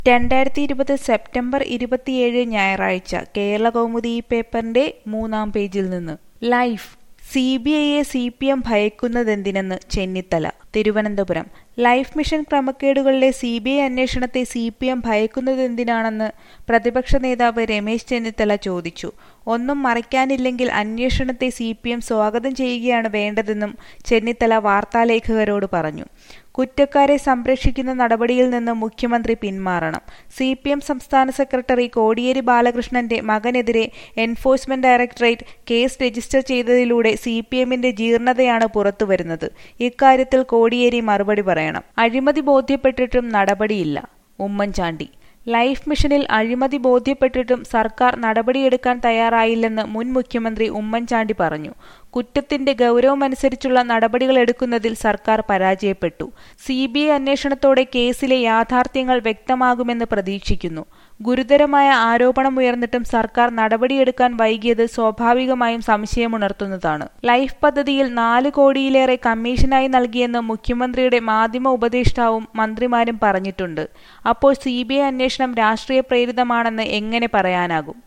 രണ്ടായിരത്തി ഇരുപത് സെപ്റ്റംബർ ഇരുപത്തിയേഴ് ഞായറാഴ്ച കേരളകൗമുദി ഈ പേപ്പറിന്റെ മൂന്നാം പേജിൽ നിന്ന് ലൈഫ് സി ബി ഐയെ സി പി എം ഭയക്കുന്നതെന്തിനെന്ന് ചെന്നിത്തല തിരുവനന്തപുരം ലൈഫ് മിഷൻ ക്രമക്കേടുകളിലെ സി ബി ഐ അന്വേഷണത്തെ സി പി എം ഭയക്കുന്നതെന്തിനാണെന്ന് പ്രതിപക്ഷ നേതാവ് രമേശ് ചെന്നിത്തല ചോദിച്ചു ഒന്നും മറയ്ക്കാനില്ലെങ്കിൽ അന്വേഷണത്തെ സി പി എം സ്വാഗതം ചെയ്യുകയാണ് വേണ്ടതെന്നും ചെന്നിത്തല വാർത്താലേഖകരോട് പറഞ്ഞു കുറ്റക്കാരെ സംരക്ഷിക്കുന്ന നടപടിയിൽ നിന്ന് മുഖ്യമന്ത്രി പിന്മാറണം സി പി എം സംസ്ഥാന സെക്രട്ടറി കോടിയേരി ബാലകൃഷ്ണന്റെ മകനെതിരെ എൻഫോഴ്സ്മെന്റ് ഡയറക്ടറേറ്റ് കേസ് രജിസ്റ്റർ ചെയ്തതിലൂടെ സി പി എമ്മിന്റെ ജീർണതയാണ് പുറത്തുവരുന്നത് ഇക്കാര്യത്തിൽ കോടിയേരി മറുപടി പറയണം അഴിമതി ബോധ്യപ്പെട്ടിട്ടും നടപടിയില്ല ഉമ്മൻചാണ്ടി ലൈഫ് മിഷനിൽ അഴിമതി ബോധ്യപ്പെട്ടിട്ടും സർക്കാർ നടപടിയെടുക്കാൻ തയ്യാറായില്ലെന്ന് മുൻ മുഖ്യമന്ത്രി ഉമ്മൻചാണ്ടി പറഞ്ഞു കുറ്റത്തിന്റെ ഗൗരവമനുസരിച്ചുള്ള നടപടികൾ എടുക്കുന്നതിൽ സർക്കാർ പരാജയപ്പെട്ടു സി ബി ഐ അന്വേഷണത്തോടെ കേസിലെ യാഥാർത്ഥ്യങ്ങൾ വ്യക്തമാകുമെന്ന് പ്രതീക്ഷിക്കുന്നു ഗുരുതരമായ ആരോപണമുയർന്നിട്ടും സർക്കാർ നടപടിയെടുക്കാൻ വൈകിയത് സ്വാഭാവികമായും സംശയമുണർത്തുന്നതാണ് ലൈഫ് പദ്ധതിയിൽ നാല് കോടിയിലേറെ കമ്മീഷനായി നൽകിയെന്ന് മുഖ്യമന്ത്രിയുടെ മാധ്യമ ഉപദേഷ്ടാവും മന്ത്രിമാരും പറഞ്ഞിട്ടുണ്ട് അപ്പോൾ സി ബി ഐ അന്വേഷണം രാഷ്ട്രീയ പ്രേരിതമാണെന്ന് എങ്ങനെ പറയാനാകും